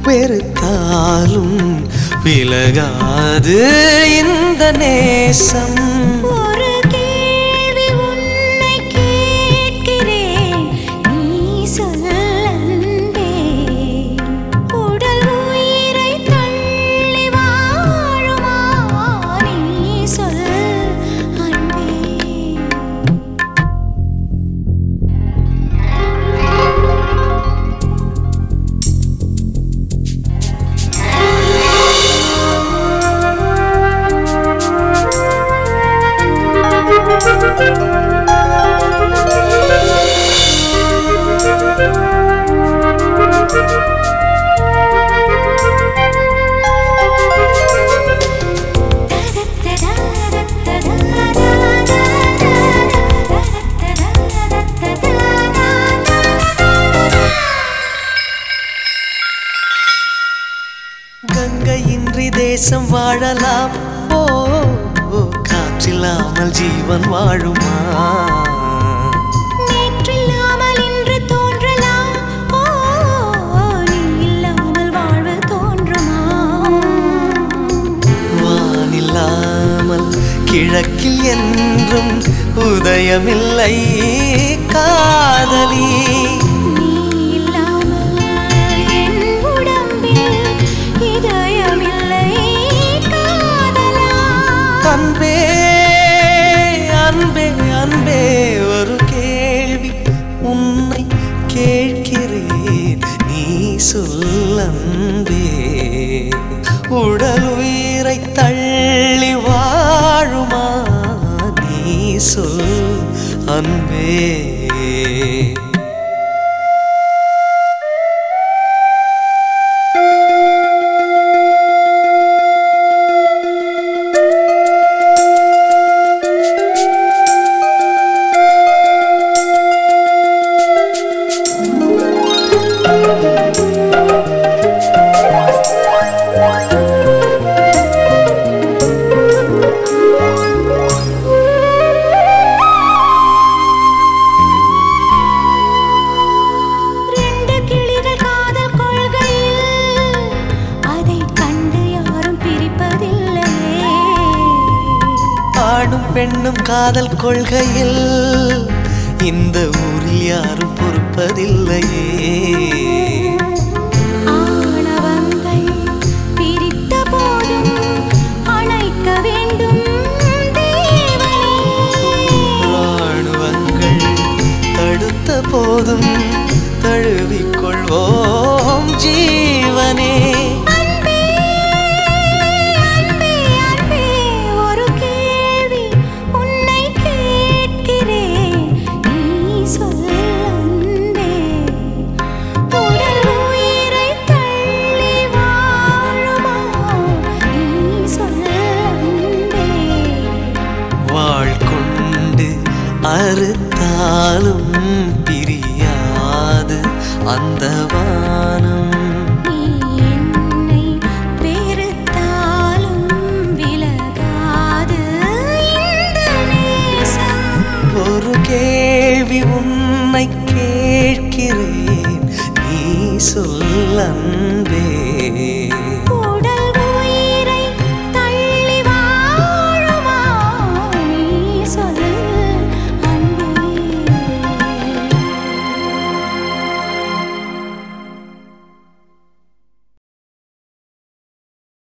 வெறுத்தாலும் விலகாது இந்த நேசம் ஒரு கேள்வி உன்னை கேட்கிறேன் நீ சொல் அன்பே உடல் உயிரை தள்ளி வாழுமா நீ சொல் அன்பே கங்கையின்றி தேசம் வாழலாம் ஓ ஓ, காற்றில்லாமல் ஜீவன் வாழுமா நேற்றில்லாமல் இன்று தோன்றலாம் ஓ நீ இல்லாமல் வாழ்வு தோன்றுமா வானில்லாமல் கிழக்கில் என்றும் உதயமில்லை காதலி நீ இல்லாமல் என் உடம்பில் இதயமில்லை காதலா அன்பே அன்பே அன்பே ஒரு கேள்வி உன்னை கேட்கிறேன் நீ சொல் அன்பே உடல் உயிரை தள்ளி வாழுமா நீ சொல் அன்பே ரெண்டு கிளிகள் காதல் கொள்கையில் அதை கண்டு யாரும் பிரிப்பதில்லையே ஆணும் பெண்ணும் காதல் கொள்கையில் இந்த ஊரில் யாரும் பொறுப்பதில்லையே ஆணவங்கள் பிரித்த போதும் அணைக்க வேண்டும் தேவனே ராணுவங்கள் தடுத்த போதும் தழுவிக்கொள்வோம் ஜீவனே அன்பே அன்பே அன்பே ஒரு கேள்வி உன்னை கேட்கிறேன் நீ சொல் அன்பே உடல் உயிரை தள்ளி வாழுமா நீ சொல் அன்பே வாழ் கொண்டு அறுத்தாலும் பிரியாது அந்த வானம் நீ என்னை வெறுத்தாலும் விலகாது இந்த நேசம் ஒரு கேள்வி உன்